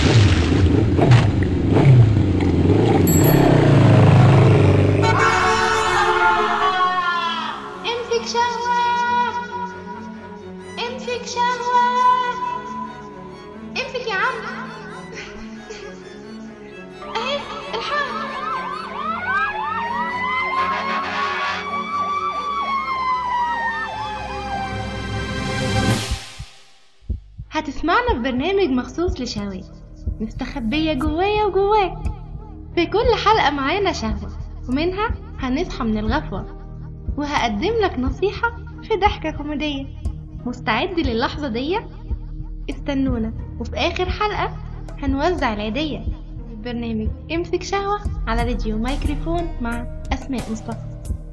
امسك شهوة امسك شهوة امسك يا عم اهي الحق هتسمعنا في برنامج مخصوص لشهوات مستخبية جوايا وجواك في كل حلقة معانا شهوة ومنها هنصحى من الغفوة وهقدم لك نصيحة في ضحكة كوميدية مستعد للحظة دي؟ استنونا وفي آخر حلقة هنوزع العيدية في برنامج امسك شهوة على راديو مايكروفون مع أسماء مصطفى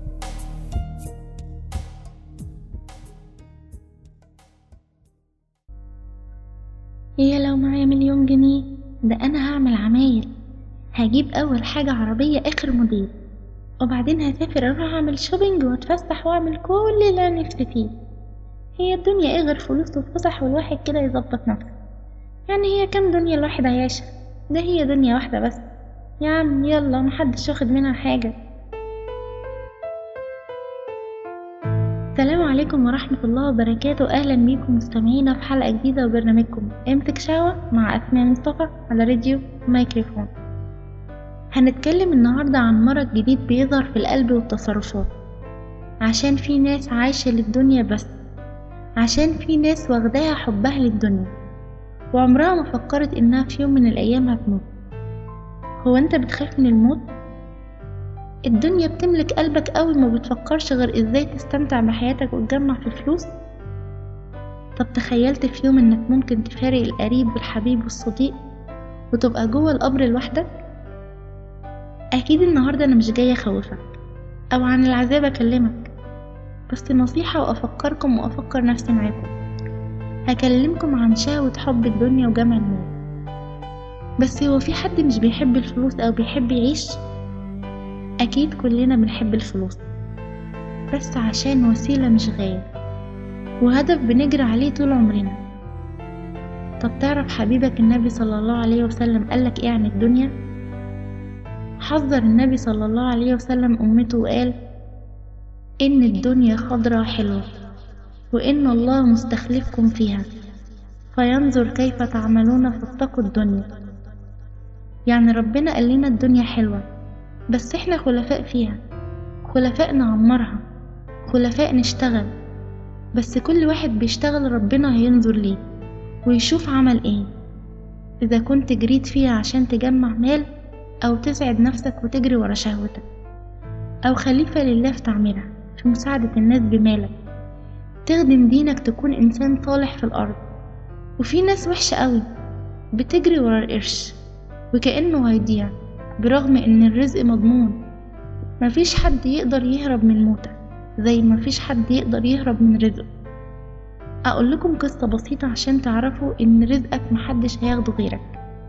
يا لو معايا مليون جنيه ده أنا هعمل عمايل هجيب أول حاجة عربية آخر موديل وبعدين هسافر أروح أعمل شوبينج وأتفسح وأعمل كل اللي أنا نفسي فيه هي الدنيا إيه غير فلوس وفسح والواحد كده يظبط نفسه يعني هي كام دنيا الواحد عايشها ده هي دنيا واحدة بس يا عم يلا محدش واخد منها حاجة السلام عليكم ورحمة الله وبركاته أهلا بيكم مستمعينا في حلقة جديدة وبرنامجكم امسك شاوة مع أسماء مصطفى على راديو مايكروفون هنتكلم النهاردة عن مرض جديد بيظهر في القلب والتصرفات عشان في ناس عايشة للدنيا بس عشان في ناس واخداها حبها للدنيا وعمرها ما فكرت إنها في يوم من الأيام هتموت هو أنت بتخاف من الموت؟ الدنيا بتملك قلبك قوي ما بتفكرش غير ازاي تستمتع بحياتك وتجمع في فلوس طب تخيلت في يوم انك ممكن تفارق القريب والحبيب والصديق وتبقى جوه القبر لوحدك اكيد النهارده انا مش جايه اخوفك او عن العذاب اكلمك بس نصيحه وافكركم وافكر نفسي معاكم هكلمكم عن شهوة حب الدنيا وجمع المال بس هو في حد مش بيحب الفلوس او بيحب يعيش أكيد كلنا بنحب الفلوس بس عشان وسيلة مش غاية وهدف بنجري عليه طول عمرنا طب تعرف حبيبك النبي صلى الله عليه وسلم قالك ايه عن الدنيا حذر النبي صلى الله عليه وسلم أمته وقال إن الدنيا خضرة حلوة وإن الله مستخلفكم فيها فينظر كيف تعملون فاتقوا الدنيا يعني ربنا قال لنا الدنيا حلوة بس احنا خلفاء فيها خلفاء نعمرها خلفاء نشتغل بس كل واحد بيشتغل ربنا هينظر ليه ويشوف عمل ايه اذا كنت جريت فيها عشان تجمع مال او تسعد نفسك وتجري ورا شهوتك او خليفة لله في تعميرها في مساعدة الناس بمالك تخدم دينك تكون انسان صالح في الارض وفي ناس وحشة قوي بتجري ورا القرش وكأنه هيضيع برغم ان الرزق مضمون مفيش حد يقدر يهرب من موته زي مفيش حد يقدر يهرب من رزقه اقول لكم قصة بسيطة عشان تعرفوا ان رزقك محدش هياخده غيرك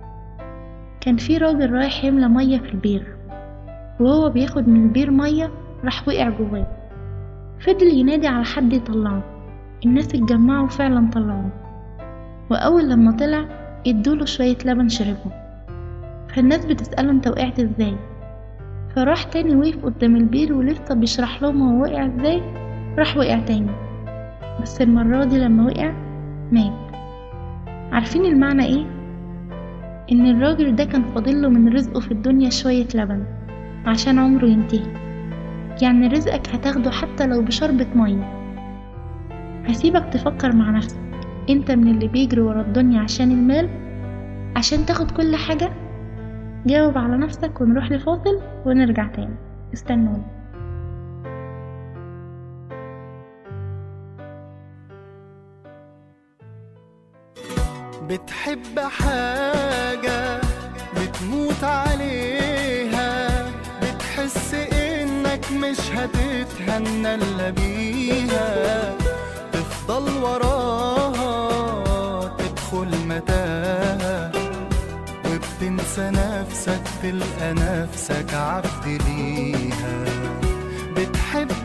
كان في راجل رايح يملى مية في البير وهو بياخد من البير مية راح وقع جواه فضل ينادي على حد يطلعه الناس اتجمعوا فعلا طلعوه واول لما طلع ادوله شوية لبن شربه فالناس بتسأله انت وقعت ازاي فراح تاني وقف قدام البير ولسه بيشرح لهم هو وقع ازاي راح وقع تاني بس المرة دي لما وقع مات عارفين المعنى ايه؟ ان الراجل ده كان فاضله من رزقه في الدنيا شوية لبن عشان عمره ينتهي يعني رزقك هتاخده حتى لو بشربة مية هسيبك تفكر مع نفسك انت من اللي بيجري ورا الدنيا عشان المال عشان تاخد كل حاجة جاوب على نفسك ونروح لفاصل ونرجع تاني استنوني بتحب حاجة بتموت عليها بتحس انك مش هتتهنى الا بيها تفضل وراها تدخل متاهة وبتنسى نفسك تلقى نفسك عبد ليها بتحب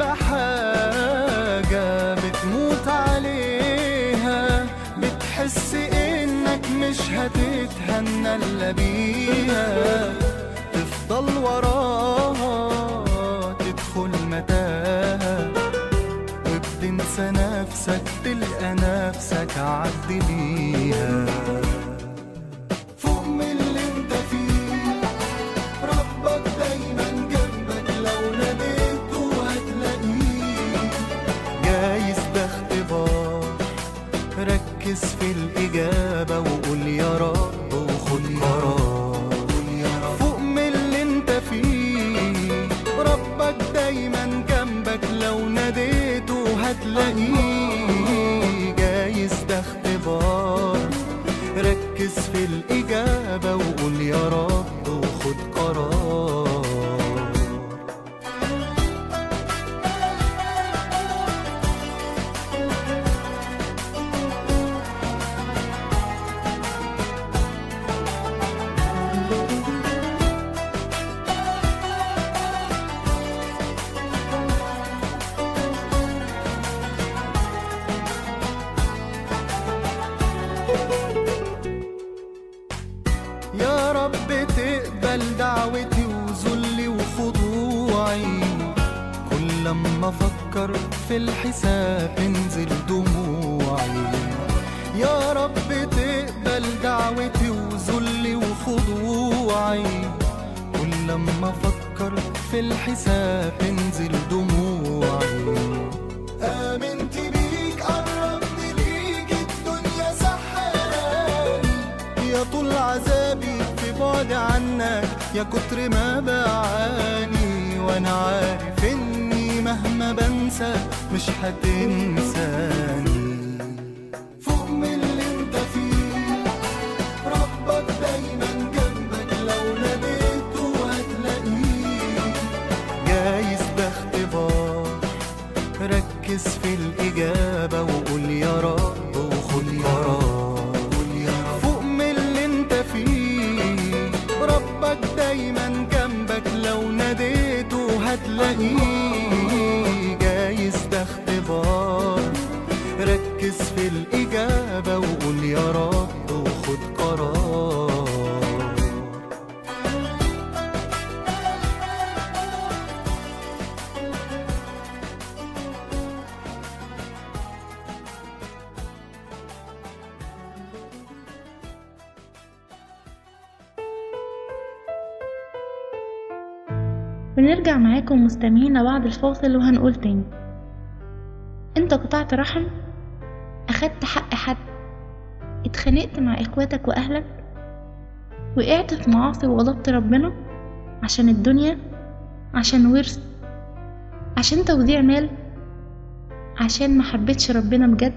حاجة بتموت عليها بتحس انك مش هتتهنى الا بيها تفضل وراها تدخل متاهة وبتنسى نفسك تلقى نفسك عدليها فوق من اللي انت فيه ربك دايما جنبك لو ناديته هتلاقيه جايز ده اختبار ركز في الإجابة وقول يا رب وخد قرار فوق من اللي انت فيه ربك دايما جنبك لو ناديته هتلاقيه جايز ده اختبار ركز في الإجابة وقول يا رب وخد قرار يا رب تقبل دعوتي وذلي وخضوعي كل لما افكر في الحساب تنزل دموعي يا رب تقبل دعوتي وذلي وخضوعي كل لما افكر في الحساب تنزل دموعي آمنت بيك قربت ليك الدنيا سحراني يا طول عذابي في بعد عنك يا كتر ما بعاني وانا عارف اني مهما بنسى مش هتنساني فوق من اللي انت فيه ربك دايما جنبك لو ناديته هتلاقيه جايز ده اختبار ركز في الإجابة وقول يا رب وخد قرار فوق من اللي انت فيه ربك دايما جنبك لو ناديته هتلاقيه جايز ده اختبار ركز في الإجابة وقول يا رب وخد قرار بنرجع معاكم مستمعينا بعد الفاصل وهنقول تاني انت قطعت رحم اخدت حق حد اتخانقت مع اخواتك واهلك وقعت في معاصي وغضبت ربنا عشان الدنيا عشان ورث عشان توزيع مال عشان ما حبيتش ربنا بجد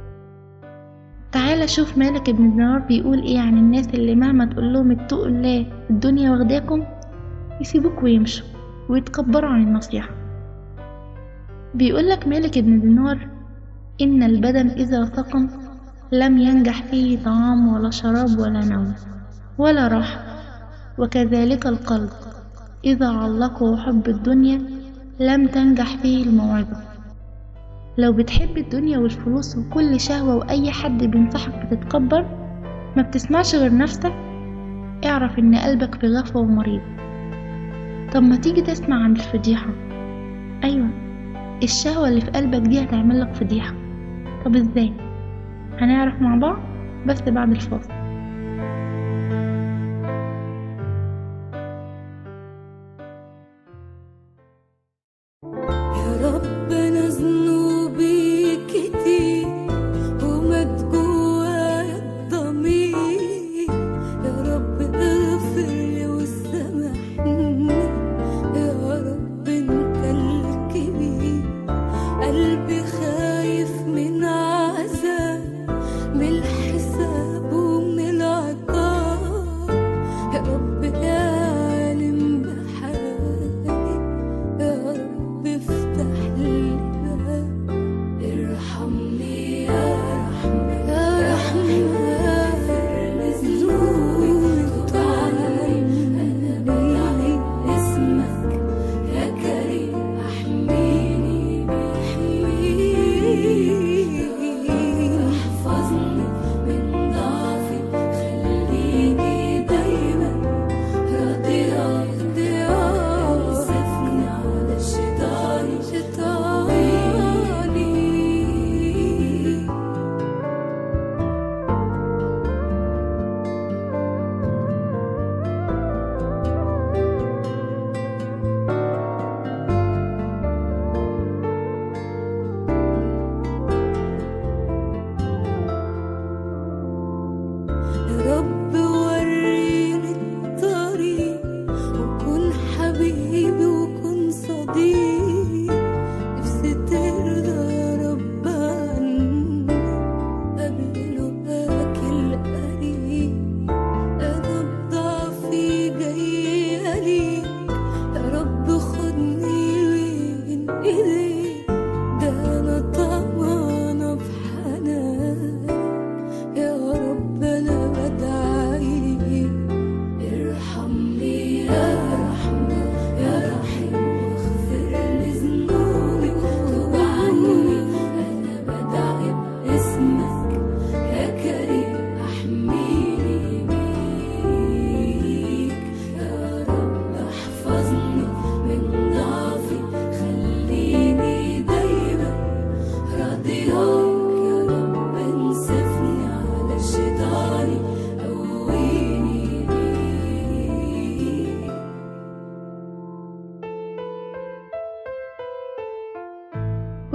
تعالى شوف مالك ابن دينار بيقول ايه عن الناس اللي مهما تقول لهم اتقوا الله الدنيا واخداكم يسيبوك ويمشوا ويتكبروا عن النصيحة بيقولك مالك ابن دينار إن البدن إذا سقم لم ينجح فيه طعام ولا شراب ولا نوم ولا راحة وكذلك القلب إذا علقه حب الدنيا لم تنجح فيه الموعظة لو بتحب الدنيا والفلوس وكل شهوة وأي حد بينصحك بتتكبر ما بتسمعش غير نفسك اعرف إن قلبك في غفوة ومريض طب ما تيجي تسمع عن الفضيحة أيوة الشهوة اللي في قلبك دي هتعملك فضيحة طب ازاي هنعرف مع بعض بس بعد الفاصل يا رب انا ذنوبي كتير ومات جوايا الضمير يا رب اغفر لي وسامحني يا رب انت الكبير قلبي خايف من عذاب من الحساب ومن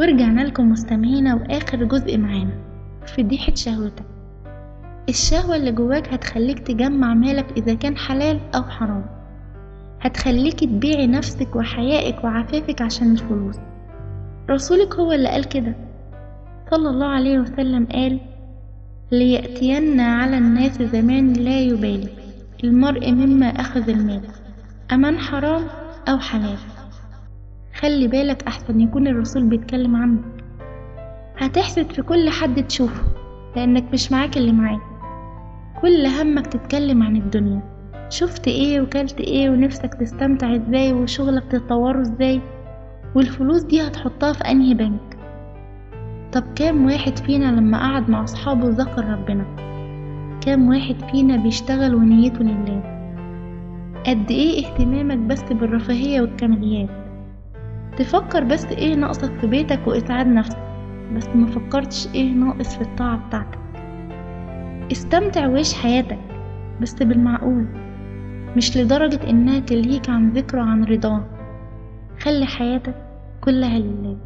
ورجعنا لكم مستمعينا وآخر جزء معانا فضيحة شهوتك الشهوة اللي جواك هتخليك تجمع مالك إذا كان حلال أو حرام هتخليك تبيعي نفسك وحيائك وعفافك عشان الفلوس رسولك هو اللي قال كده صلى الله عليه وسلم قال ليأتين على الناس زمان لا يبالي المرء مما أخذ المال أمن حرام أو حلال خلي بالك أحسن يكون الرسول بيتكلم عنك هتحسد في كل حد تشوفه لأنك مش معاك اللي معاك كل همك تتكلم عن الدنيا شفت ايه وكلت ايه ونفسك تستمتع ازاي وشغلك تطوره ازاي والفلوس دي هتحطها في انهي بنك طب كام واحد فينا لما قعد مع اصحابه ذكر ربنا كام واحد فينا بيشتغل ونيته لله قد ايه اهتمامك بس بالرفاهية والكماليات تفكر بس ايه ناقصك في بيتك واسعاد نفسك بس ما فكرتش ايه ناقص في الطاعة بتاعتك استمتع وعيش حياتك بس بالمعقول مش لدرجة انها تلهيك عن ذكرى عن رضاه خلي حياتك كلها لله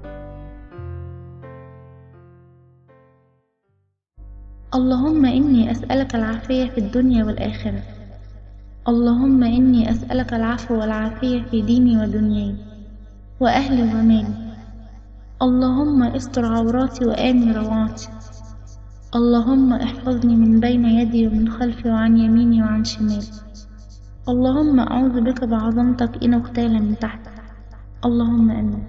اللهم إني أسألك العافية في الدنيا والآخرة اللهم إني أسألك العفو والعافية في ديني ودنياي وأهلي ومالي اللهم استر عوراتي وآمن روعاتي اللهم احفظني من بين يدي ومن خلفي وعن يميني وعن شمالي اللهم أعوذ بك بعظمتك إن اغتال من تحتك اللهم آمين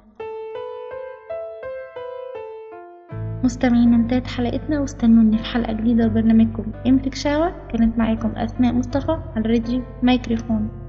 مستمعين انتهت حلقتنا واستنوني في حلقة جديدة وبرنامجكم امتك شاوة كانت معاكم أسماء مصطفى على الراديو مايكروفون